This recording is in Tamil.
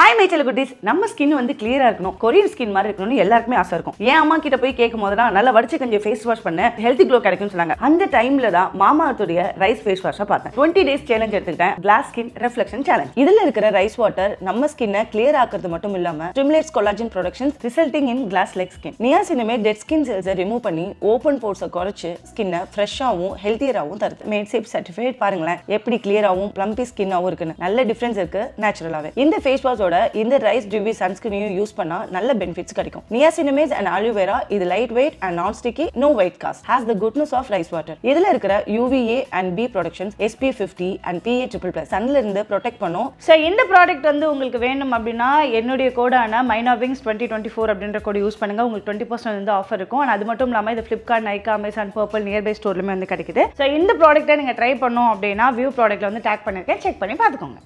ஹாய் மேச்சல் குட்டீஸ் நம்ம ஸ்கின் வந்து கிளியரா இருக்கணும் கொரியன் ஸ்கின் மாதிரி இருக்கணும்னு எல்லாருக்குமே ஆசை இருக்கும் என் அம்மா கிட்ட போய் கேட்கும் போதெல்லாம் நல்லா வடிச்சு கொஞ்சம் ஃபேஸ் வாஷ் பண்ண ஹெல்த்தி க்ளோ கிடைக்கும்னு சொன்னாங்க அந்த டைம்ல தான் மாமாத்துடைய ரைஸ் ஃபேஸ் வாஷை பார்த்தேன் டுவெண்ட்டி டேஸ் சேலஞ்ச் எடுத்துக்கிட்டேன் கிளாஸ் ஸ்கின் ரெஃப்ளெக்ஷன் சேலஞ்ச் இதுல இருக்கிற ரைஸ் வாட்டர் நம்ம ஸ்கின்னை கிளியர் ஆக்குறது மட்டும் இல்லாம stimulates collagen productions resulting in glass like skin நியாசினமே டெட் ஸ்கின் செல்ஸை ரிமூவ் பண்ணி ஓப்பன் போர்ஸை குறைச்சு ஸ்கின்னை ஃப்ரெஷ்ஷாகவும் ஹெல்த்தியராகவும் தருது மேட் சேப் சர்டிஃபைட் பாருங்களேன் எப்படி கிளியராகவும் ப்ளம்பி ஸ்கின்னாகவும் இருக்குன்னு நல்ல டிஃபரன்ஸ் இருக்கு நேச்சுரலாகவே இந்த ஃபேஸ் வாஷோட இந்த ரைஸ் டியூபி சன்ஸ்கிரீனையும் யூஸ் பண்ணா நல்ல பெனிஃபிட்ஸ் கிடைக்கும் நியாசினமேஸ் அண்ட் ஆலிவேரா இது light weight and non sticky no weight cast has the goodness of rice water இதுல இருக்கிற UVA and B productions SPF fifty and PA triple plus சன்ல இருந்து ப்ரொடெக்ட் பண்ணும் ஸோ இந்த ப்ராடக்ட் வந்து உங்களுக்கு வேணும் அப்படின்னா என்னுடைய கோடான மைனா விங்ஸ் டுவெண்ட்டி டுவெண்ட்டி ஃபோர் அப்படின்ற கோடு யூஸ் பண்ணுங்க உங்களுக்கு டுவெண்ட்டி பர்சன்ட் வந்து ஆஃபர் இருக்கும் and அது மட்டும் இல்லாமல் இது Flipkart Nykaa Amazon Purplle nearby ஸ்டோர்லையுமே வந்து கிடைக்குது ஸோ இந்த ப்ராடக்ட்டை நீங்கள் ட்ரை பண்ணோம் அப்படின்னா வியூ ப்ராடக்ட்ல வந்து டேக் பண்ணிருக்கேன் செக் பண்ணி பார்த்துக்கோங்க